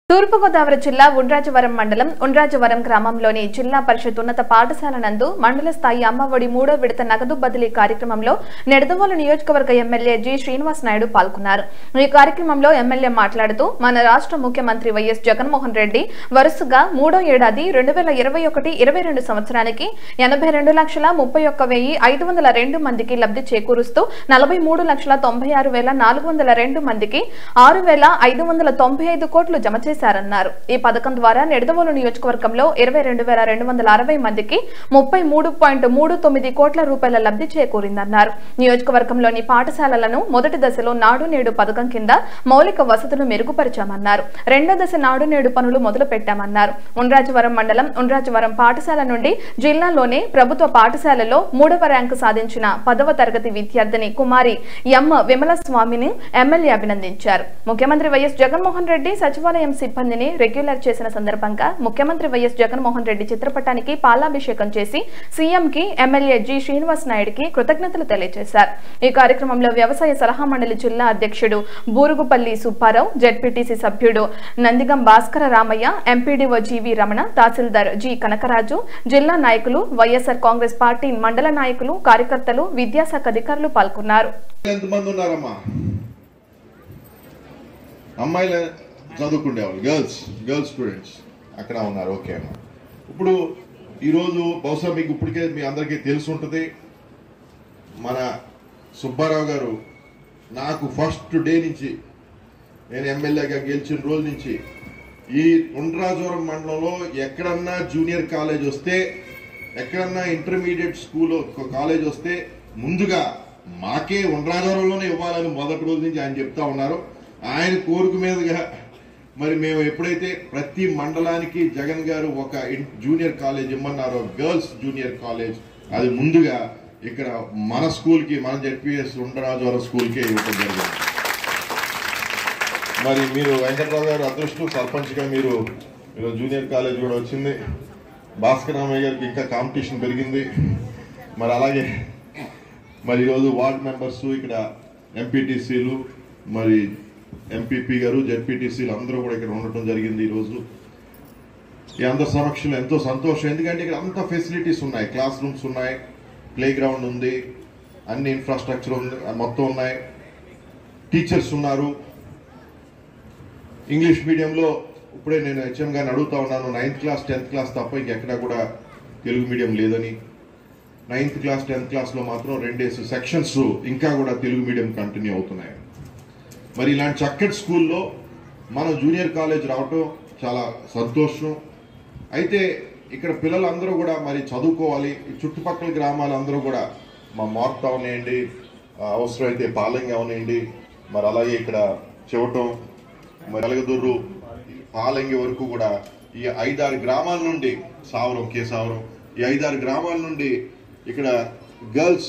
తూర్పుగోదావరి జిల్లా ఉండ్రాజవరం మండలం ఉండ్రాజవరం గ్రామంలోని జిల్లా పరిషత్ ఉన్నత పాఠశాల నందు మండల స్థాయి అమ్మఒడి మూడో విడత నగదు బదిలీ కార్యక్రమంలో నిడదవోలు నియోజకవర్గ ఎమ్మెల్యే జి శ్రీనివాస్ నాయుడు పాల్గొన్నారు ఈ కార్యక్రమంలో ఎమ్మెల్యే మాట్లాడుతూ మన రాష్ట్ర ముఖ్యమంత్రి వైఎస్ జగన్మోహన్ రెడ్డి వరుసగా మూడో ఏడాది రెండు వేల ఇరవై ఒకటి ఇరవై రెండు సంవత్సరానికి ఎనభై రెండు లక్షల ముప్పై ఒక్క వెయ్యి ఐదు వందల రెండు మందికి లబ్ధి చేకూరుస్తూ నలభై మూడు లక్షల తొంభై ఆరు వేల నాలుగు వందల రెండు మందికి ఆరు వేల ఐదు వందల తొంభై ఐదు కోట్లు జమ చేశారన్నారు ఈ పథకం ద్వారా నిడదవోలు నియోజకవర్గంలో ఇరవై రెండు వేల రెండు వందల అరవై మందికి ముప్పై మూడు పాయింట్ మూడు తొమ్మిది కోట్ల రూపాయల లబ్ధి చేకూరిందన్నారు నియోజకవర్గంలోని పాఠశాలలను మొదటి దశలో నాడు నేడు పథకం కింద మౌలిక వసతులు మెరుగుపరిచామన్నారు రెండో దశ నాడు నేడు పనులు మొదలు పెట్టామన్నారు ఉండ్రాజవరం మండలం ఉండ్రాజవరం పాఠశాల నుండి జిల్లాలోనే ప్రభుత్వ పాఠశాలలో మూడవ ర్యాంకు సాధించిన పదవ తరగతి విద్యార్థిని కుమారి ఎం విమల స్వామిని ఎమ్మెల్యే అభినందించారు ముఖ్యమంత్రి వైఎస్ జగన్మోహన్ రెడ్డి సచివాలయం సిబ్బందిని రెగ్యులర్ చేసిన సందర్భంగా ముఖ్యమంత్రి వైఎస్ జగన్మోహన్ రెడ్డి చిత్రపటానికి పాలాభిషేకం చేసి సీఎం కి ఎమ్మెల్యే జి శ్రీనివాస్ నాయుడికి కృతజ్ఞతలు తెలియజేశారు ఈ కార్యక్రమంలో వ్యవసాయ సలహా మండలి జిల్లా అధ్యక్షుడు బూరుగుపల్లి సుబ్బారావు జెడ్పీటీసీ సభ్యుడు నందిగం భాస్కర రామయ్య ఎంపీడీఓ జీవి రమణ తహసీల్దార్ జి కనకరాజు జిల్లా నాయకులు వైఎస్ఆర్ కాంగ్రెస్ పార్టీ మండల నాయకులు కార్యకర్తలు విద్యాశాఖ అధికారులు పాల్గొన్నారు ఎంతమంది ఉన్నారమ్మా అమ్మాయిలు చదువుకునేవాళ్ళు గర్ల్స్ గర్ల్స్ స్టూడెంట్స్ అక్కడ ఉన్నారు ఓకే అమ్మా ఇప్పుడు ఈరోజు బహుశా మీకు ఇప్పటికే మీ అందరికీ తెలిసి ఉంటుంది మన సుబ్బారావు గారు నాకు ఫస్ట్ డే నుంచి నేను ఎమ్మెల్యేగా గెలిచిన రోజు నుంచి ఈ ఉండ్రాజవరం మండలంలో ఎక్కడన్నా జూనియర్ కాలేజ్ వస్తే ఎక్కడన్నా ఇంటర్మీడియట్ స్కూల్ కాలేజ్ వస్తే ముందుగా మాకే ఉండ్రాజవరంలోనే ఇవ్వాలని మొదటి రోజు నుంచి ఆయన చెప్తా ఉన్నారు ఆయన కోరిక మీదుగా మరి మేము ఎప్పుడైతే ప్రతి మండలానికి జగన్ గారు ఒక ఇన్- జూనియర్ కాలేజ్ ఇమ్మన్నారో గర్ల్స్ జూనియర్ కాలేజ్ అది ముందుగా ఇక్కడ మన స్కూల్కి మన జెడ్పిఎస్ ఉండ్రాజవరం స్కూల్కే ఇవ్వడం జరిగింది మరి మీరు వెంకట్రావు గారు అదృష్టం సర్పంచ్గా మీరు ఈరోజు జూనియర్ కాలేజ్ కూడా వచ్చింది భాస్కర్ రామయ్య గారికి ఇంకా కాంపిటీషన్ పెరిగింది మరి అలాగే మరి ఈరోజు వార్డ్ మెంబర్స్ ఇక్కడ ఎంపీటీసీలు మరి ఎంపీపీ గారు జెడ్పీటీసీలు అందరూ కూడా ఇక్కడ ఉండటం జరిగింది ఈరోజు ఈ అందరి సమక్షంలో ఎంతో సంతోషం ఎందుకంటే ఇక్కడ అంత ఫెసిలిటీస్ ఉన్నాయి క్లాస్ రూమ్స్ ఉన్నాయి ప్లే గ్రౌండ్ ఉంది అన్ని ఇన్ఫ్రాస్ట్రక్చర్ ఉంది మొత్తం ఉన్నాయి టీచర్స్ ఉన్నారు ఇంగ్లీష్ మీడియంలో ఇప్పుడే నేను హెచ్ఎం గారిని అడుగుతా ఉన్నాను నైన్త్ క్లాస్ టెన్త్ క్లాస్ తప్ప ఇంకెక్కడా కూడా తెలుగు మీడియం లేదని నైన్త్ క్లాస్ టెన్త్ క్లాస్లో మాత్రం రెండేసి సెక్షన్స్ ఇంకా కూడా తెలుగు మీడియం కంటిన్యూ అవుతున్నాయి మరి ఇలాంటి చక్కటి స్కూల్లో మన జూనియర్ కాలేజ్ రావటం చాలా సంతోషం అయితే ఇక్కడ పిల్లలందరూ కూడా మరి చదువుకోవాలి ఈ చుట్టుపక్కల గ్రామాలందరూ కూడా మా మార్క్ అవనివ్వండి ఆ, అవసరమైతే పాలెంగి అవనివ్వండి మరి అలాగే ఇక్కడ చెవటం మరి అలగదూరు పాలంగి వరకు కూడా ఈ ఐదారు గ్రామాల నుండి సావరం కేసావరం ఈ ఐదారు గ్రామాల నుండి ఇక్కడ గర్ల్స్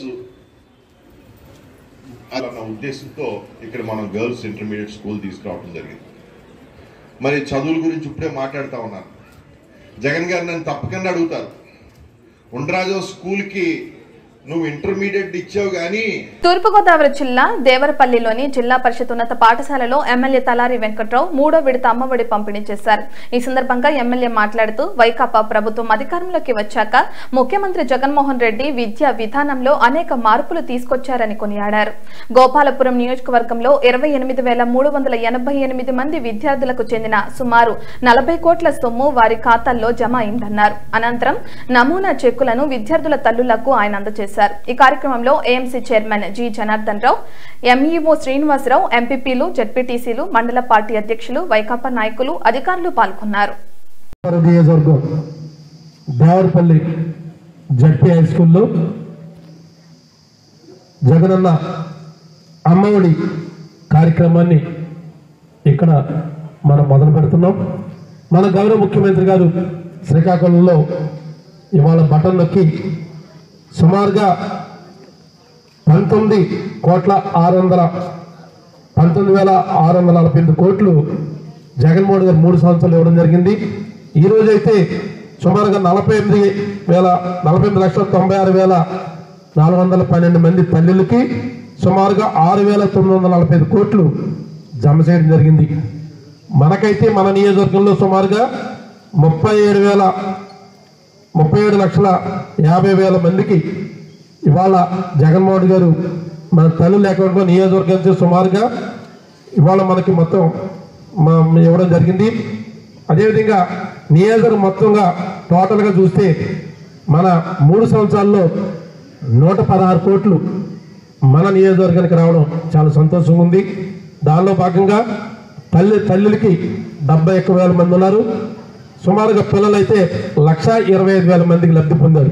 అన్న ఉద్దేశంతో ఇక్కడ మనం గర్ల్స్ ఇంటర్మీడియట్ స్కూల్ తీసుకురావడం జరిగింది మరి చదువుల గురించి ఇప్పుడే మాట్లాడుతా ఉన్నాను జగన్ గారు నన్ను తప్పకుండా అడుగుతారు ఉండ్రాజో స్కూల్కి నువ్వు ఇంటర్మీడియట్ ఇచ్చావు కానీ తూర్పుగోదావరి జిల్లా దేవరపల్లిలోని జిల్లా పరిషత్ ఉన్నత పాఠశాలలో ఎమ్మెల్యే తలారి వెంకట్రావు మూడో విడత అమ్మఒడి పంపిణీ చేశారు ఈ సందర్భంగా ఎమ్మెల్యే మాట్లాడుతూ వైకాపా ప్రభుత్వం అధికారంలోకి వచ్చాక ముఖ్యమంత్రి జగన్మోహన్ రెడ్డి విద్యా విధానంలో అనేక మార్పులు తీసుకొచ్చారని కొనియాడారు గోపాలపురం నియోజకవర్గంలో ఇరవై ఎనిమిది వేల మూడు వందల ఎనభై ఎనిమిది మంది విద్యార్థులకు చెందిన సుమారు నలభై కోట్ల సొమ్ము వారి ఖాతాల్లో జమ అయిందన్నారు అనంతరం నమూనా చెక్కులను విద్యార్థుల తల్లులకు ఆయన అందజేశారు ఈ కార్యక్రమంలో AMC chairman G Janardhan Rao MEO Srinivasarao ఎంపీపీలు జడ్పీటీసీలు మండల పార్టీ అధ్యక్షులు వైకాపా నాయకులు అధికారులు పాల్గొన్నారు ఉత్తర నియోజకవర్గం దేవరపల్లి జడ్పీ హై స్కూల్లో జగనన్న అమ్మఒడి కార్యక్రమాన్ని ఇక్కడ మనం మొదలు పెడుతున్నాం మన గౌరవ ముఖ్యమంత్రి గారు శ్రీకాకుళంలో ఇవాళ బటన్ నొక్కి సుమారుగా పంతొమ్మిది కోట్ల ఆరు వందల పంతొమ్మిది వేల ఆరు వందల నలభై ఎనిమిది కోట్లు జగన్మోహన్ గారు మూడు సంవత్సరాలు ఇవ్వడం జరిగింది ఈ రోజైతే సుమారుగా నలభై ఎనిమిది వేల నలభై ఎనిమిది లక్షల తొంభై ఆరు వేల నాలుగు వందల పన్నెండు మంది తల్లులకి సుమారుగా ఆరు వేల తొమ్మిది వందల నలభై ఐదు కోట్లు జమ చేయడం జరిగింది మనకైతే మన నియోజకవర్గంలో సుమారుగా ముప్పై ఏడు వేల ముప్పై ఏడు లక్షల యాభై వేల మందికి ఇవాళ జగన్మోహన్ రెడ్డి గారు మన తల్లి అకౌంట్లో నియోజకవర్గం నుంచి సుమారుగా ఇవాళ మనకి మొత్తం మా- ఇవ్వడం జరిగింది అదేవిధంగా నియోజకవర్గం మొత్తంగా టోటల్గా చూస్తే మన మూడు సంవత్సరాల్లో నూట పదహారు కోట్లు మన నియోజకవర్గానికి రావడం చాలా సంతోషంగా ఉంది దానిలో భాగంగా తల్లి తల్లులకి డెబ్బై ఒక్క వేల మంది ఉన్నారు సుమారుగా పిల్లలైతే లక్ష ఇరవై ఐదు వేల మందికి లబ్ధి పొందారు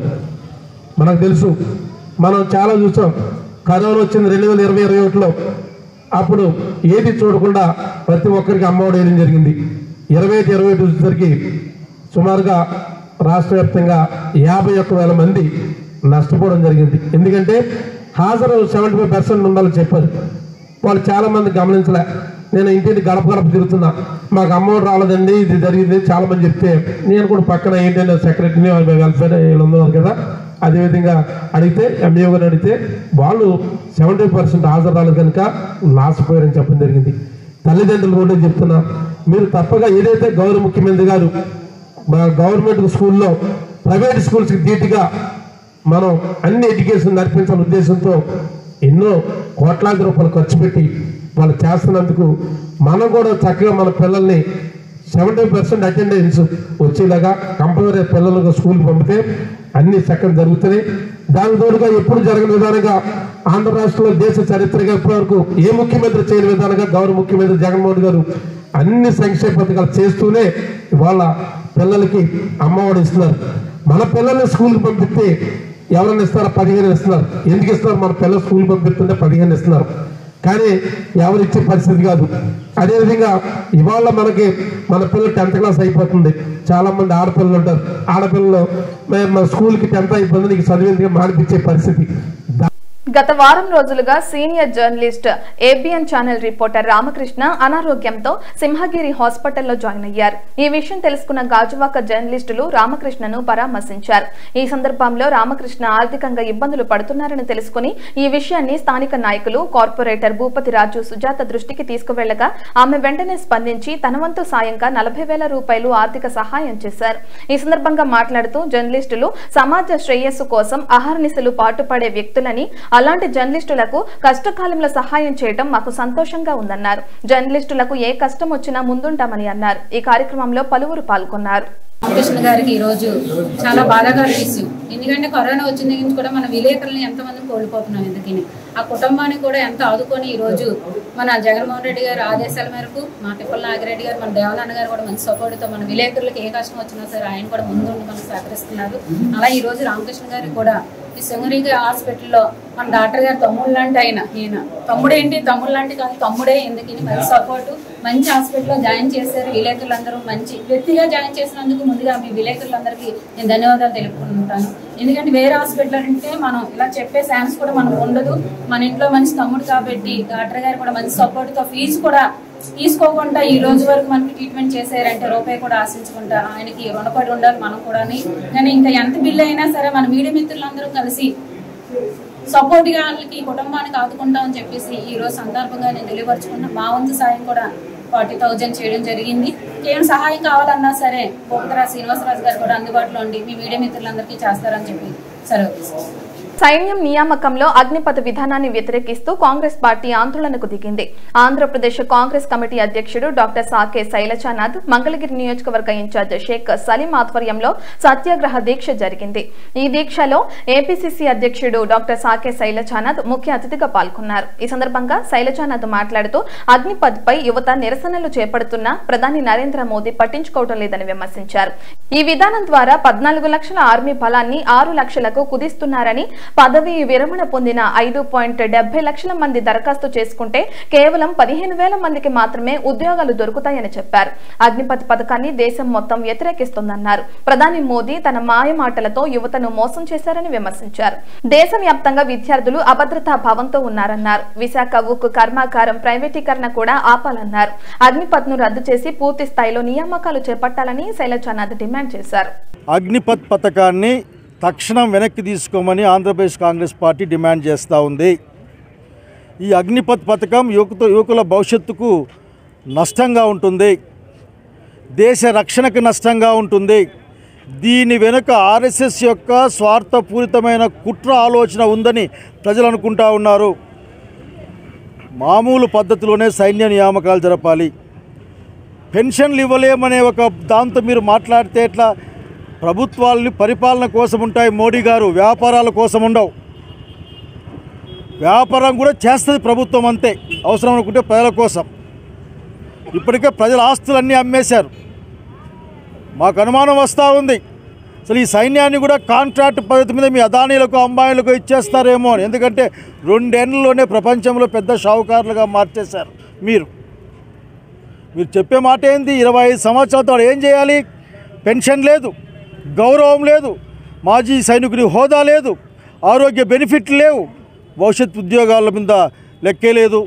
మనకు తెలుసు మనం చాలా చూసాం కరోనా వచ్చింది రెండు వేల ఇరవై ఇరవై ఒకటిలో అప్పుడు ఏది చూడకుండా ప్రతి ఒక్కరికి అమ్మఒడి వేయడం జరిగింది ఇరవై ఐదు ఇరవై ఒకటి వచ్చేసరికి సుమారుగా రాష్ట్ర వ్యాప్తంగా యాభై ఒక్క వేల మంది నష్టపోవడం జరిగింది ఎందుకంటే హాజరు సెవెంటీ ఫైవ్ పర్సెంట్ ఉండాలని చెప్పారు వాళ్ళు చాలా మంది గమనించలే నేను ఇంటిని గడప గడప తిరుగుతున్నా మాకు అమౌంట్ రాలేదండి ఇది జరిగింది చాలా మంది చెప్తే నేను కూడా పక్కన ఏంటంటే సెక్రటరీని వెల్ఫేర్ వీళ్ళు ఉన్నారు కదా అదేవిధంగా అడిగితే ఎంఏ గారు అడిగితే వాళ్ళు సెవెంటీ పర్సెంట్ హాజరు రాలేదు కనుక నాసిపోయారని చెప్పడం జరిగింది తల్లిదండ్రులు కూడా చెప్తున్నా మీరు తప్పగా ఏదైతే గౌరవ ముఖ్యమంత్రి గారు మా గవర్నమెంట్ స్కూల్లో ప్రైవేట్ స్కూల్స్కి ధీటుగా మనం అన్ని ఎడ్యుకేషన్ నడిపించాలనే ఉద్దేశంతో ఎన్నో కోట్లాది రూపాయలు ఖర్చు పెట్టి వాళ్ళు చేస్తున్నందుకు మనం కూడా చక్కగా మన పిల్లల్ని సెవెంటీ పర్సెంట్ అటెండెన్స్ వచ్చేలాగా కంపల్సరీ పిల్లలకు స్కూల్కి పంపితే అన్ని చక్కగా జరుగుతున్నాయి దాని తోడుగా ఎప్పుడు జరగని విధానంగా ఆంధ్ర రాష్ట్రంలో దేశ చరిత్రగా ఇప్పటివరకు ఏ ముఖ్యమంత్రి చేయని విధానంగా గౌరవ ముఖ్యమంత్రి జగన్మోహన్ గారు అన్ని సంక్షేమ పథకాలు చేస్తూనే ఇవాళ పిల్లలకి అమ్మఒడి ఇస్తున్నారు మన పిల్లల్ని స్కూల్కి పంపిస్తే ఎవరైనా ఇస్తారా పదిహేను ఇస్తున్నారు ఎందుకు ఇస్తున్నారు మన పిల్లలు స్కూల్ పంపిస్తుంటే పదిహేను ఇస్తున్నారు కానీ ఎవరు ఇచ్చే పరిస్థితి కాదు అదేవిధంగా ఇవాళ మనకి మన పిల్లలు టెన్త్ క్లాస్ అయిపోతుంది చాలా మంది ఆడపిల్లలు ఉంటారు ఆడపిల్లలు మేము మా స్కూల్కి టెన్త్ అయిపోతుంది నీకు చదివేందుకు మానిపించే పరిస్థితి దా- గత వారం రోజులుగా senior journalist ABN channel reporter Ramakrishna అనారోగ్యంతో సింహగిరి హాస్పిటల్లో జాయిన్ అయ్యారు ఈ విషయం తెలుసుకున్న గాజువాక జర్నలిస్టులు రామకృష్ణను పరామర్శించారు ఈ సందర్భంలో రామకృష్ణ ఆర్థికంగా ఇబ్బందులు పడుతున్నారని తెలుసుకుని ఈ విషయాన్ని స్థానిక నాయకులు కార్పొరేటర్ భూపతి రాజు సుజాత దృష్టికి తీసుకువెళ్లగా ఆమె వెంటనే స్పందించి తన వంతు సాయంగా నలభై వేల రూపాయలు ఆర్థిక సహాయం చేశారు ఈ సందర్భంగా మాట్లాడుతూ జర్నలిస్టులు సమాజ శ్రేయస్సు కోసం అహర్నిశలు పాటుపడే వ్యక్తులని అలాంటి జర్నలిస్టులకు కష్టకాలంలో సహాయం చేయడం మాకు సంతోషంగా ఉందన్నారు జర్నలిస్టులకు ఏ కష్టం వచ్చినా ముందుంటామని అన్నారు ఈ కార్యక్రమంలో పలువురు పాల్గొన్నారు కృష్ణ గారికి ఈ రోజు చాలా బాధాకర విషయం ఎందుకంటే కరోనా వచ్చిన దగ్గర నుంచి కూడా మన విలేకరులను ఎంతమంది కోల్పోతున్నాం ఎందుకని ఆ కుటుంబాన్ని కూడా ఎంత ఆదుకొని ఈ రోజు మన జగన్మోహన్ రెడ్డి గారి ఆదేశాల మేరకు మా తిప్పల నాగిరెడ్డి గారు మన దేవనాన్న గారు కూడా మంచి సపోర్ట్తో మన విలేకరులకు ఏ కష్టం వచ్చినా సరే ఆయన కూడా ముందుండి మనకు సహకరిస్తున్నారు అలా ఈ రోజు రామకృష్ణ గారికి కూడా ఈ సింగరీగా హాస్పిటల్లో మన డాక్టర్ గారు తమ్ముడు లాంటి ఆయన ఈయన తమ్ముడేంటి తమ్ముడు లాంటి కాదు తమ్ముడే ఎందుకని మంచి సపోర్ట్ మంచి హాస్పిటల్లో జాయిన్ చేశారు విలేకరులందరూ మంచి వ్యక్తిగా జాయిన్ చేసినందుకు ముందుగా మీ విలేకరులందరికీ నేను ధన్యవాదాలు తెలుపుకుంటాను ఎందుకంటే వేరే హాస్పిటల్ అంటే మనం ఇలా చెప్పే ఛాన్స్ కూడా మనకు ఉండదు మన ఇంట్లో మంచి తమ్ముడు కాబట్టి డాక్టర్ గారు కూడా మంచి సపోర్ట్తో ఫీజు కూడా తీసుకోకుండా ఈ రోజు వరకు మనకి ట్రీట్మెంట్ చేశారంటే రూపాయి కూడా ఆశించకుండా ఆయనకి రుణపడి ఉండాలి మనం కూడా కానీ ఇంకా ఎంత బిల్లు అయినా సరే మన మీడియా మిత్రులందరూ కలిసి సపోర్ట్ గా వాళ్ళకి కుటుంబానికి ఆదుకుంటామని చెప్పేసి ఈ రోజు సందర్భంగా నేను తెలియపరచుకున్నా మా వంతు సాయం కూడా ఫార్టీ థౌజండ్ చేయడం జరిగింది ఏమైనా సహాయం కావాలన్నా సరే పోపతరా శ్రీనివాసరాజు గారు కూడా అందుబాటులో ఉండి మీ మీడియా మిత్రులందరికీ చేస్తారని చెప్పి సెలవు తీసుకుంటాను. సైన్యం నియామకంలో అగ్నిపథ విధానాన్ని వ్యతిరేకిస్తూ కాంగ్రెస్ పార్టీ ఆందోళనకు దిగింది ఆంధ్రప్రదేశ్ కాంగ్రెస్ కమిటీ అధ్యక్షుడు డాక్టర్ సాకే శైలజానాథ్ మంగళగిరి నియోజకవర్గ ఇన్ఛార్జ్ షేక్ సలీం ఆధ్వర్యంలో సత్యాగ్రహ దీక్ష జరిగింది ఈ దీక్షలో ఏపీసీసీ అధ్యక్షుడు డాక్టర్ సాకే శైలజానాథ్ ముఖ్య అతిథిగా పాల్గొన్నారు ఈ సందర్భంగా శైలజానాథ్ మాట్లాడుతూ అగ్నిపథ్ పై యువత నిరసనలు చేపడుతున్నా ప్రధాని నరేంద్ర మోదీ పట్టించుకోవడం లేదని విమర్శించారు ఈ విధానం ద్వారా పద్నాలుగు లక్షల ఆర్మీ బలాన్ని ఆరు లక్షలకు కుదిస్తున్నారని పదవి విరమణ పొందిన ఐదు పాయింట్ డెబ్బై లక్షల మంది దరఖాస్తు చేసుకుంటే కేవలం పదిహేను వేల మందికి మాత్రమే ఉద్యోగాలు దొరుకుతాయని చెప్పారు అగ్నిపథ్ పథకాన్ని దేశం మొత్తం వ్యతిరేకిస్తోందన్నారు ప్రధాని మోదీ తన మాయ మాటలతో యువతను మోసం చేశారని విమర్శించారు దేశవ్యాప్తంగా విద్యార్థులు అభద్రతా భావంతో ఉన్నారన్నారు విశాఖ ఉక్కు కర్మాగారం ప్రైవేటీకరణ కూడా ఆపాలన్నారు అగ్నిపథ్ ను రద్దు చేసి పూర్తి స్థాయిలో నియామకాలు చేపట్టాలని శైలజానాథ్ డిమాండ్ చేశారు అగ్నిపథ్ పథకాన్ని తక్షణం వెనక్కి తీసుకోమని ఆంధ్రప్రదేశ్ కాంగ్రెస్ పార్టీ డిమాండ్ చేస్తూ ఉంది ఈ అగ్నిపథ్ పథకం యువకుతో యువకుల భవిష్యత్తుకు నష్టంగా ఉంటుంది దేశ రక్షణకు నష్టంగా ఉంటుంది దీని వెనుక ఆర్ఎస్ఎస్ యొక్క స్వార్థపూరితమైన కుట్ర ఆలోచన ఉందని ప్రజలు అనుకుంటా ఉన్నారు మామూలు పద్ధతిలోనే సైన్య నియామకాలు జరపాలి పెన్షన్లు ఇవ్వలేమనే ఒక దాంతో మీరు మాట్లాడితే ఎట్లా ప్రభుత్వాలని పరిపాలన కోసం ఉంటాయి మోడీ గారు వ్యాపారాల కోసం ఉండవు వ్యాపారం కూడా చేస్తుంది ప్రభుత్వం అంతే అవసరం అనుకుంటే ప్రజల కోసం ఇప్పటికే ప్రజల ఆస్తులన్నీ అమ్మేశారు మాకు అనుమానం వస్తూ ఉంది అసలు ఈ సైన్యాన్ని కూడా కాంట్రాక్ట్ పద్ధతి మీద మీ అదానీలకు అంబానీలకు ఇచ్చేస్తారేమో అని ఎందుకంటే రెండేళ్లలోనే ప్రపంచంలో పెద్ద షావుకారులుగా మార్చేశారు మీరు మీరు చెప్పే మాట ఏంది ఇరవై ఐదు సంవత్సరాలతో వాడు ఏం చేయాలి పెన్షన్ లేదు గౌరవం లేదు మాజీ సైనికుడి హోదా లేదు ఆరోగ్య బెనిఫిట్లు లేవు భవిష్యత్ ఉద్యోగాల మీద లెక్కే లేదు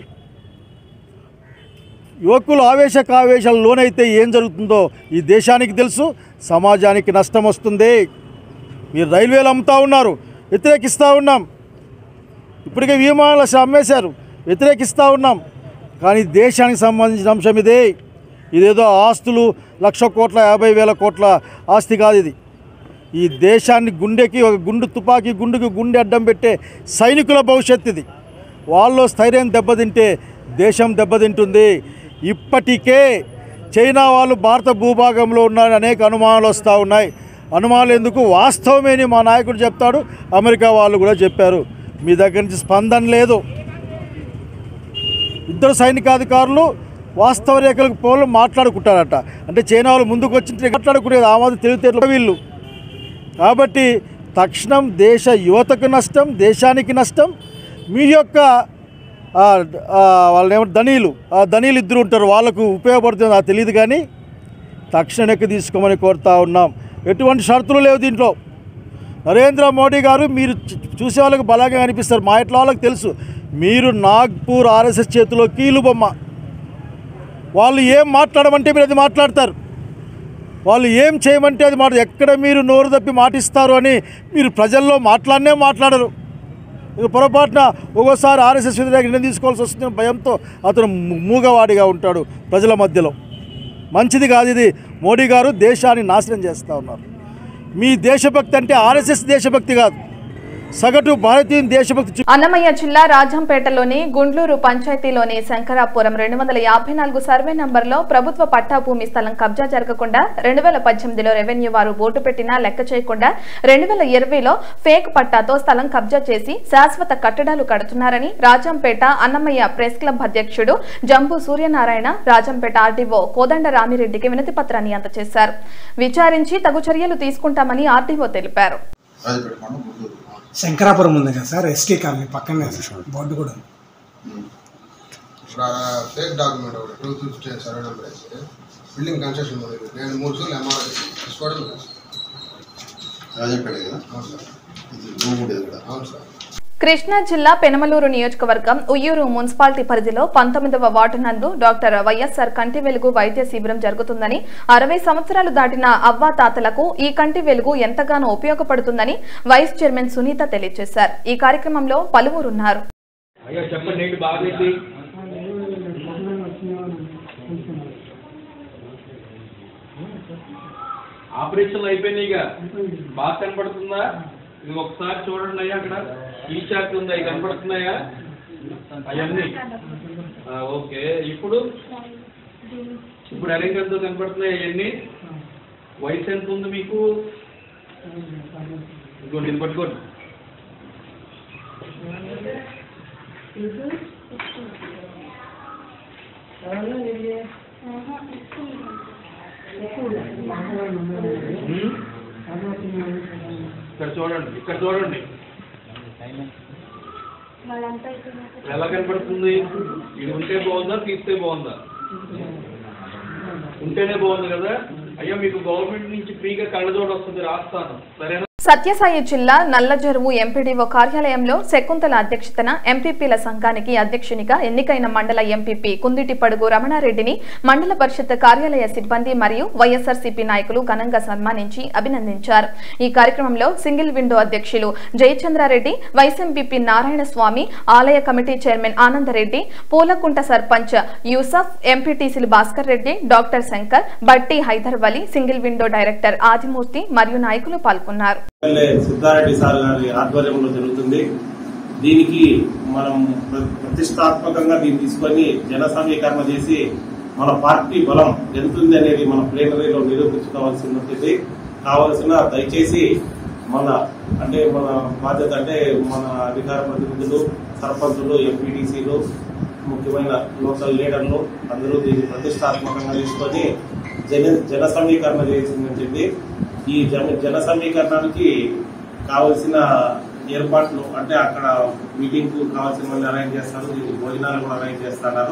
యువకులు ఆవేశ కావేశాలు లోనైతే ఏం జరుగుతుందో ఈ దేశానికి తెలుసు సమాజానికి నష్టం వస్తుంది మీరు రైల్వేలు అమ్ముతా ఉన్నారు వ్యతిరేకిస్తూ ఉన్నాం ఇప్పటికే విమానాలు అసలు అమ్మేశారు వ్యతిరేకిస్తూ ఉన్నాం కానీ దేశానికి సంబంధించిన అంశం ఇదే ఇదేదో ఆస్తులు లక్ష కోట్ల యాభై వేల కోట్ల ఆస్తి కాదు ఇది ఈ దేశాన్ని గుండెకి ఒక గుండు తుపాకీ గుండుకి గుండె అడ్డం పెట్టే సైనికుల భవిష్యత్తు ఇది వాళ్ళు స్థైర్యం దెబ్బతింటే దేశం దెబ్బతింటుంది ఇప్పటికే చైనా వాళ్ళు భారత భూభాగంలో ఉన్నారని అనేక అనుమానాలు వస్తూ ఉన్నాయి అనుమానాలు ఎందుకు వాస్తవమేని మా నాయకుడు చెప్తాడు అమెరికా వాళ్ళు కూడా చెప్పారు మీ దగ్గర నుంచి స్పందన లేదు ఇద్దరు సైనికాధికారులు వాస్తవ రేఖలకు పోలు మాట్లాడుకుంటారట అంటే చైనా వాళ్ళు ముందుకు వచ్చి మాట్లాడుకునేది ఆ మాదిరి తెలివితేటలు వీళ్ళు కాబట్టి తక్షణం దేశ యువతకు నష్టం దేశానికి నష్టం మీ యొక్క ఆ, ఆ, వాళ్ళని ఏమంటారు ధనీలు ఆ ధనీలు ఇద్దరు ఉంటారు వాళ్ళకు ఉపయోగపడుతుంది నాకు తెలియదు కానీ తక్షణ ఎక్కి తీసుకోమని కోరుతా ఉన్నాం ఎటువంటి షరతులు లేవు దీంట్లో నరేంద్ర మోడీ గారు మీరు చూ- చూసే వాళ్ళకి బలంగా అనిపిస్తారు మా ఇట్లా వాళ్ళకి తెలుసు మీరు నాగ్పూర్ ఆర్ఎస్ఎస్ చేతిలో కీలు బొమ్మ వాళ్ళు ఏం మాట్లాడమంటే మీరు అది మాట్లాడతారు వాళ్ళు ఏం చేయమంటే అది మాట ఎక్కడ మీరు నోరు తప్పి మాటిస్తారు అని మీరు ప్రజల్లో మాట్లాడనే మాట్లాడరు ఇక పొరపాటున ఒక్కోసారి ఆర్ఎస్ఎస్ వ్యతిరేక నిర్ణయం తీసుకోవాల్సి వస్తుంది భయంతో అతను ము- మూగవాడిగా ఉంటాడు ప్రజల మధ్యలో మంచిది కాదు ఇది మోడీ గారు దేశాన్ని నాశనం చేస్తూ ఉన్నారు మీ దేశభక్తి అంటే ఆర్ఎస్ఎస్ దేశభక్తి కాదు సగటు భారతీయ దేశభక్తి చూ- అన్నమయ్య జిల్లా రాజంపేటలోని గుండ్లూరు పంచాయతీలోని శంకరాపురం రెండు వందల యాభై నాలుగు సర్వే నంబర్లో ప్రభుత్వ పట్టా భూమి స్థలం కబ్జా జరగకుండా రెండు వేల పద్దెనిమిదిలో రెవెన్యూ వారు ఓటు పెట్టినా లెక్క చేయకుండా రెండు వేల ఇరవైలో ఫేక్ పట్టాతో స్థలం కబ్జా చేసి శాశ్వత కట్టడాలు కడుతున్నారని రాజంపేట అన్నమయ్య ప్రెస్ క్లబ్ అధ్యక్షుడు జంబు సూర్యనారాయణ రాజంపేట ఆర్డీఓ కోదండ రామిరెడ్డికి వినతి పత్రాన్ని అందజేశారు విచారించి తగు చర్యలు తీసుకుంటామని ఆర్డీఓ తెలిపారు శంకరాపురం ఉంది కదా సార్ ఎస్టీ కాలనీ పక్కనే సార్ బోర్డు కూడా ఉంది. ఇప్పుడు ఆ ఫేక్ డాక్యుమెంట్ ఒకటి టూ ఫిఫ్టీ సర్వే నెంబర్ వేసి బిల్డింగ్ కన్స్ట్రక్షన్ మొదలు నేను మూడు సార్లు ఎంఆర్ఐ తీసుకోవడం లేదు సార్. రాజంపేట కదా అవును సార్ ఇది భూమి ఉండేది కూడా అవును సార్ కృష్ణా జిల్లా పెనమలూరు నియోజకవర్గం ఉయ్యూరు మున్సిపాలిటీ పరిధిలో పంతొమ్మిదవ వార్డు నందు డాక్టర్ వైఎస్ఆర్ కంటి వెలుగు వైద్య శిబిరం జరుగుతుందని అరవై సంవత్సరాలు దాటిన అవ్వా తాతలకు ఈ కంటి వెలుగు ఎంతగానో ఉపయోగపడుతుందని వైస్ చైర్మన్ సునీత తెలియజేశారు ఈ కార్యక్రమంలో పలువురున్నారు అయ్యో చెప్పండి ఏంటి బాగైంది ఆపరేషన్లు అయిపోయినాయిగా బాగా కనపడుతుందా ఇది ఒకసారి చూడండి అయ్యా అక్కడ ఈ చార్ట్ ఉందా ఇవి కనపడుతున్నాయా అవన్నీ ఆ, ఓకే ఇప్పుడు ఇప్పుడు ఎరంగంతో కనపడుతున్నాయి అవన్నీ వయసు ఎంత ఉంది మీకు ఇంకోటి ఇది పట్టుకోండి ఉమ్? ఇక్కడ చూడండి ఇక్కడ చూడండి ఎలా కనపడుతుంది ఇది ఉంటే బాగుందా తీస్తే బాగుందా ఉంటేనే బాగుంది కదా అయ్యో మీకు గవర్నమెంట్ నుంచి ఫ్రీగా కళ్ళజోడు వస్తుంది రాస్తాను సరేనా సత్యసాయి జిల్లా నల్లజరువు ఎంపీడీఓ కార్యాలయంలో శకుంతల అధ్యక్షతన ఎంపీపీల సంఘానికి అధ్యక్షునిగా ఎన్నికైన మండల ఎంపీపీ కుందిటిపడుగు రమణారెడ్డిని మండల పరిషత్ కార్యాలయ సిబ్బంది మరియు వైఎస్ఆర్సీపీ నాయకులు ఘనంగా సన్మానించి అభినందించారు ఈ కార్యక్రమంలో సింగిల్ విండో అధ్యక్షులు జయచంద్రారెడ్డి వైస్ ఎంపీపీ నారాయణ స్వామి ఆలయ కమిటీ చైర్మన్ ఆనందరెడ్డి పూలకుంట సర్పంచ్ యూసఫ్ ఎంపీటీసీలు Bhaskar Reddy doctor Shankar Bhatti Haider Vali single window director Adimurthy మరియు నాయకులు పాల్గొన్నారు ఎమ్మెల్యే సిద్ధారెడ్డి సార్ గారి ఆధ్వర్యంలో జరుగుతుంది దీనికి మనం ప్ర- ప్రతిష్టాత్మకంగా దీన్ని తీసుకొని జన సమీకరణ చేసి మన పార్టీ బలం ఎంతుంది అనేది మన ప్లేనరీలో నిరూపించుకోవాల్సి ఉంటుంది కావలసిన దయచేసి మన అంటే మన బాధ్యత అంటే మన అధికార ప్రతినిధులు సర్పంచులు ఎంపీటీసీలు ముఖ్యమైన లోకల్ లీడర్లు అందరూ దీన్ని ప్రతిష్టాత్మకంగా తీసుకొని జన జన సమీకరణ చేసిందని చెప్పి ఈ జన జన సమీకరణానికి కావలసిన ఏర్పాట్లు అంటే అక్కడ మీటింగ్ కు కావాల్సినవన్నీ అరేంజ్ చేస్తారు దీనికి భోజనాలు కూడా అరేంజ్ చేస్తున్నారు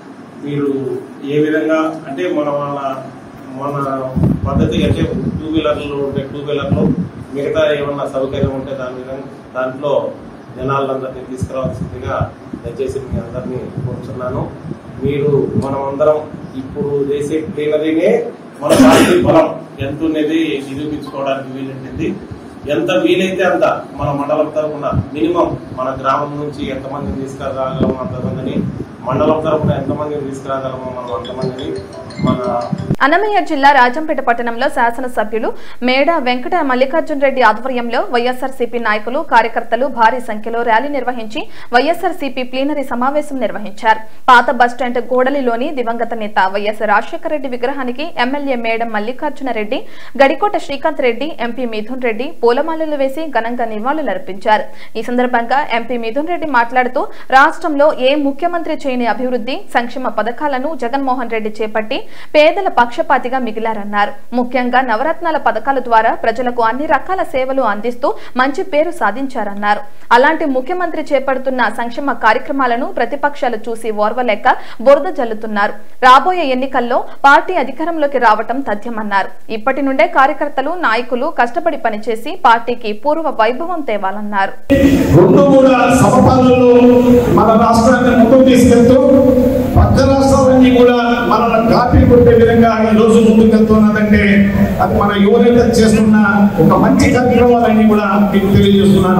మీరు ఏ విధంగా అంటే మన వాళ్ళ మన పద్ధతి అంటే టూ వీలర్లు ఉంటే టూ వీలర్లు మిగతా ఏమన్నా సౌకర్యం ఉంటే దాని విధంగా దాంట్లో జనాలందరినీ తీసుకురావాల్సిందిగా దయచేసి మీ అందరినీ కోరుతున్నాను మీరు మనమందరం ఇప్పుడు చేసే ప్లీనరీనే మన పార్టీ బలం ఎంత ఉన్నది నిరూపించుకోవడానికి వీలుంటుంది ఎంత వీలైతే అంత మన మండలం తరపున మినిమం మన గ్రామం నుంచి ఎంతమందిని తీసుకురాగలమో అంతమందిని మండలం తరపున ఎంతమందిని తీసుకురాగలమో మనం అంతమందిని మన అన్నమయ్య జిల్లా రాజంపేట పట్టణంలో శాసనసభ్యులు మేడ వెంకట మల్లికార్జున్ రెడ్డి ఆధ్వర్యంలో వైఎస్ఆర్సీపీ నాయకులు కార్యకర్తలు భారీ సంఖ్యలో ర్యాలీ నిర్వహించి వైఎస్ఆర్సీపీ ప్లీనరీ సమావేశం నిర్వహించారు పాత బస్టాండ్ గోడలిలోని దివంగత నేత వైఎస్ రాజశేఖర రెడ్డి విగ్రహానికి MLA madam Mallikarjuna Reddy Gadikota Srikanth Reddy MP Mithun Reddy పూలమాలలు వేసి ఘనంగా నివాళులర్పించారు ఈ సందర్భంగా ఎంపీ మిథున్ రెడ్డి మాట్లాడుతూ రాష్ట్రంలో ఏ ముఖ్యమంత్రి చేయని అభివృద్ధి సంక్షేమ పథకాలను జగన్మోహన్ రెడ్డి చేపట్టి పేదల పక్షపాతిగా మిగిలారన్నారు ముఖ్యంగా నవరత్నాల పథకాల ద్వారా ప్రజలకు అన్ని రకాల సేవలు అందిస్తూ మంచి పేరు సాధించారన్నారు అలాంటి ముఖ్యమంత్రి చేపడుతున్న సంక్షేమ కార్యక్రమాలను ప్రతిపక్షాలు చూసి ఓర్వలేక బురద జల్లుతున్నారు రాబోయే ఎన్నికల్లో పార్టీ అధికారంలోకి రావటం తథ్యమన్నారు ఇప్పటి నుండే కార్యకర్తలు నాయకులు కష్టపడి పనిచేసి పార్టీకి పూర్వ వైభవం తేవాలన్నారు రెండు కూడా సమపాలలో మన రాష్ట్రాన్ని ముందుకు తీసుకెళ్తూ పక్క రాష్ట్రాలన్నీ కూడా మనల్ని కాపీ కొట్టే విధంగా ఈ రోజు ముందుకు వెళ్తున్నదంటే అది మన యువనేత చేస్తున్న ఒక మంచి కార్యక్రమాలన్నీ కూడా మీకు తెలియజేస్తున్నాను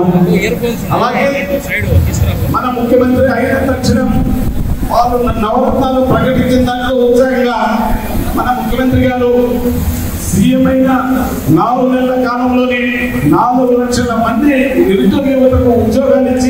అలాగే మన ముఖ్యమంత్రి అయిన తక్షణం వాళ్ళు నవరత్నాలు ప్రకటించిన దాంట్లో ఉత్సాహంగా మన ముఖ్యమంత్రి గారు సీఎం అయిన నాలుగు నెలల కాలంలోనే నాలుగు లక్షల మంది నిరుద్యోగ యువతకు ఉద్యోగాలు ఇచ్చి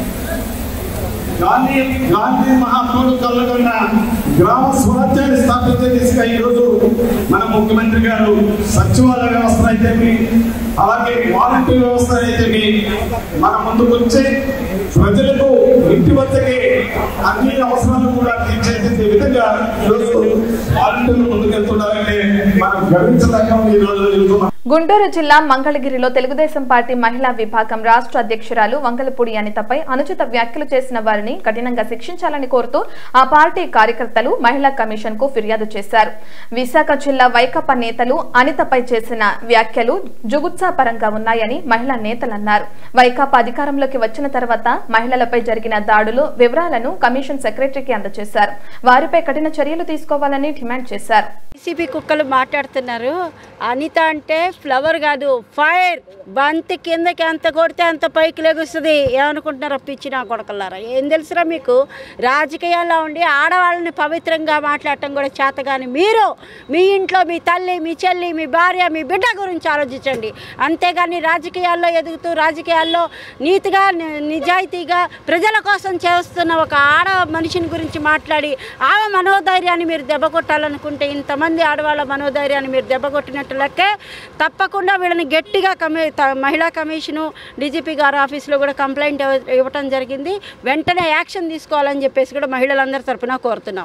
గాంధీ గాంధీ మహాత్ముడు కళ్ళగొన్న గ్రామ స్వరాజ్యాన్ని స్థాపించే దిశగా ఈరోజు మన ముఖ్యమంత్రి గారు సచివాలయ వ్యవస్థ అయితేమి అలాగే వాలంటీర్ వ్యవస్థ అయితేమి మన ముందుకు వచ్చి ప్రజలకు ఇంటి వద్దకే అన్ని అవసరాలు కూడా తీర్చేసే విధంగా ఈరోజు వాలంటీర్లు ముందుకెళ్తున్నారంటే మనం గర్వించదగ్గ ఈ రోజు జరుగుతున్నాం గుంటూరు జిల్లా మంగళగిరిలో తెలుగుదేశం పార్టీ మహిళా విభాగం రాష్ట్ర అధ్యక్షురాలు వంగలపూడి అనితపై అనుచిత వ్యాఖ్యలు చేసిన వారిని కఠినంగా శిక్షించాలని కోరుతూ ఆ పార్టీ కార్యకర్తలు మహిళా కమిషన్ కు ఫిర్యాదు చేశారు విశాఖ జిల్లా వైకపా నేతలు అనితపై చేసిన వ్యాఖ్యలు జుగుత్సాపరంగా ఉన్నాయని మహిళా నేతలన్నారు వైకాపా అధికారంలోకి వచ్చిన తర్వాత మహిళలపై జరిగిన దాడులు వివరాలను కమిషన్ సెక్రటరీకి అందజేశారు వారిపై కఠిన చర్యలు తీసుకోవాలని డిమాండ్ చేశారు వైసీపీ కుక్కలు మాట్లాడుతున్నారు అనిత అంటే ఫ్లవర్ కాదు ఫైర్ బంతి కిందకి ఎంత కొడితే అంత పైకి లెగుస్తుంది ఏమనుకుంటున్నారో పిచ్చి నా కొడకల్లారా ఏం తెలుసురా మీకు రాజకీయాల్లో ఉండి ఆడవాళ్ళని పవిత్రంగా మాట్లాడటం కూడా చేత కానీ మీరు మీ ఇంట్లో మీ తల్లి మీ చెల్లి మీ భార్య మీ బిడ్డ గురించి ఆలోచించండి అంతేగాని రాజకీయాల్లో ఎదుగుతూ రాజకీయాల్లో నీతిగా ని- నిజాయితీగా ప్రజల కోసం చేస్తున్న ఒక ఆడ మనిషిని గురించి మాట్లాడి ఆమె మనోధైర్యాన్ని మీరు దెబ్బ కొట్టాలనుకుంటే ఇంతమంది ఆడవాళ్ళ మనోధైర్యాన్ని మీరు దెబ్బ కొట్టినట్టు లెక్కే తప్పకుండా వీళ్ళని గట్టిగా కమి త- మహిళా కమిషను డీజీపీ గారి ఆఫీస్లో కూడా కంప్లైంట్ ఇవ్వ- ఇవ్వటం జరిగింది వెంటనే యాక్షన్ తీసుకోవాలని చెప్పేసి కూడా మహిళలందరి తరపున కోరుతున్నాం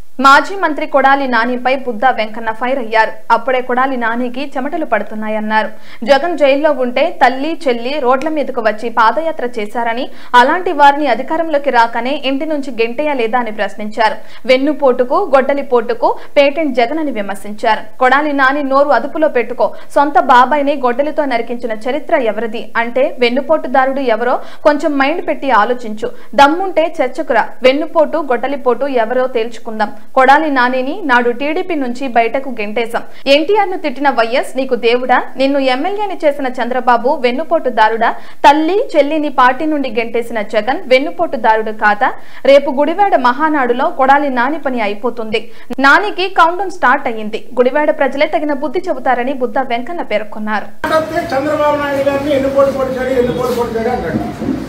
మాజీ మంత్రి కొడాలి నానిపై బుద్ధ వెంకన్న ఫైర్ అయ్యారు అప్పుడే కొడాలి నానికి చెమటలు పడుతున్నాయన్నారు జగన్ జైల్లో ఉంటే తల్లి చెల్లి రోడ్ల మీదకు వచ్చి పాదయాత్ర చేశారని అలాంటి వారిని అధికారంలోకి రాకనే ఇంటి నుంచి గెంటేయలేదా అని ప్రశ్నించారు వెన్నుపోటుకు గొడ్డలి పోటుకు పేటెంట్ జగన్ అని విమర్శించారు కొడాలి నాని నోరు అదుపులో పెట్టుకో సొంత బాబాయిని గొడ్డలితో నరికించిన చరిత్ర ఎవరిది అంటే వెన్నుపోటుదారుడు ఎవరో కొంచెం మైండ్ పెట్టి ఆలోచించు దమ్ముంటే చర్చకురా వెన్నుపోటు గొడ్డలిపోటు ఎవరో తేల్చుకుందాం కొడాలి నానిని నాడు టీడీపీ నుంచి బయటకు గెంటేశాం ఎన్టీఆర్ ను తిట్టిన వైఎస్ నీకు దేవుడా నిన్ను ఎమ్మెల్యేని చేసిన చంద్రబాబు వెన్నుపోటుదారుడా తల్లి చెల్లిని పార్టీ నుండి గెంటేసిన జగన్ వెన్నుపోటుదారుడు కాదా రేపు గుడివాడ మహానాడులో కొడాలి నాని పని అయిపోతుంది నానికి కౌంటౌన్ స్టార్ట్ అయ్యింది గుడివాడ ప్రజలే తగిన బుద్ధి చెబుతారని బుద్ధ వెంకన్న పేర్కొన్నారు మాట్లాడితే చంద్రబాబు నాయుడు గారిని ఎన్ని పోటీ పొడిచాడు ఎన్ని పోటీ పొడిచాడు అంటాడు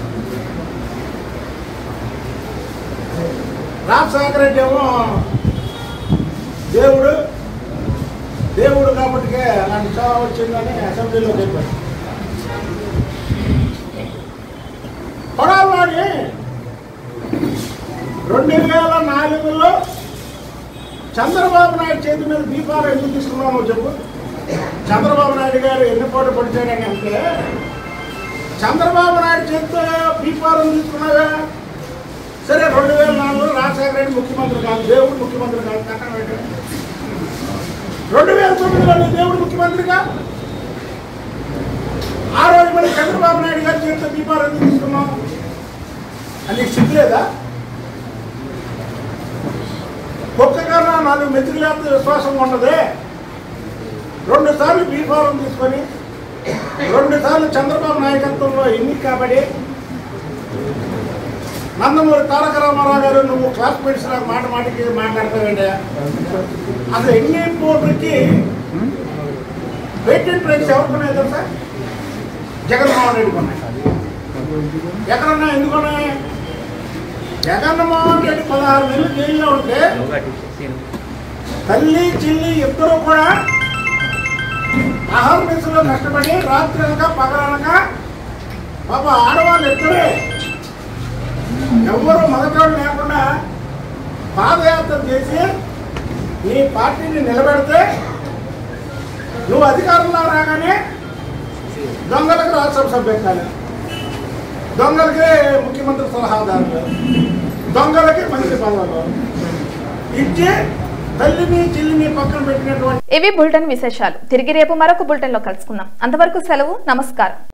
రాజశేఖర రెడ్డి ఏమో దేవుడు దేవుడు కాబట్టికే అలాంటి చావ వచ్చిందని అసెంబ్లీలో చెప్పాడు కొడాలని రెండు వేల నాలుగులో చంద్రబాబు నాయుడు చేతి మీద దీపాలు ఎందుకు తీసుకున్నామో చెప్పు చంద్రబాబు నాయుడు గారు ఎన్ని పోటీ పడిచాడని అంటే చంద్రబాబు నాయుడు చేతితో దీపాలను తీసుకున్నావా సరే రెండు వేల నాలుగులో రాజశేఖర రెడ్డి ముఖ్యమంత్రి కాదు దేవుడు ముఖ్యమంత్రి కాదు కట్టడం పెట్టాడు రెండు వేల తొమ్మిదిలో నీ దేవుడు ముఖ్యమంత్రిగా ఆ రోజు మళ్ళీ చంద్రబాబు నాయుడు గారి చేతితో దీపాలు ఎందుకు తీసుకున్నాం అని సిగ్గు లేదా కుక్క కన్నా నాలుగు మెతుకు లేకపోతే విశ్వాసం ఉండదే రెండు సార్లు బీఫారం తీసుకొని రెండు సార్లు చంద్రబాబు నాయకత్వంలో ఎన్నిక కాబట్టి నందమూరి తారక రామారావు గారు నువ్వు క్లాస్మేట్స్ నాకు మాట మాటకి మాట్లాడతావేంటే అసలు ఎన్ని పోటీకి పేటెంట్ రైట్స్ ఎవరు కొన్నాయి తెలుసా జగన్మోహన్ రెడ్డి కొన్నాయి ఎక్కడన్నా ఎందుకున్నాయి జగన్మోహన్ రెడ్డి పదహారు నెలలు జైల్లో ఉంటే తల్లి చెల్లి ఇద్దరు కూడా అహర్నిశలో కష్టపడి రాత్రి అనక పగలనక పాప ఆడవాళ్ళు ఇద్దరే ఎవ్వరూ మగచోడు లేకుండా పాదయాత్ర చేసి నీ పార్టీని నిలబెడితే నువ్వు అధికారంలో రాగానే దొంగలకు రాజ్యసభ సభ్యత్వాలు దొంగలకి ముఖ్యమంత్రి సలహాదారులు దొంగలకి మంత్రి పదవులు ఇచ్చి తల్లిని చెల్లిని పక్కన పెట్టినటువంటి ఇవి బులెటిన్ విశేషాలు తిరిగి రేపు మరొక బులెటిన్ లో కలుసుకుందాం అంతవరకు సెలవు నమస్కారం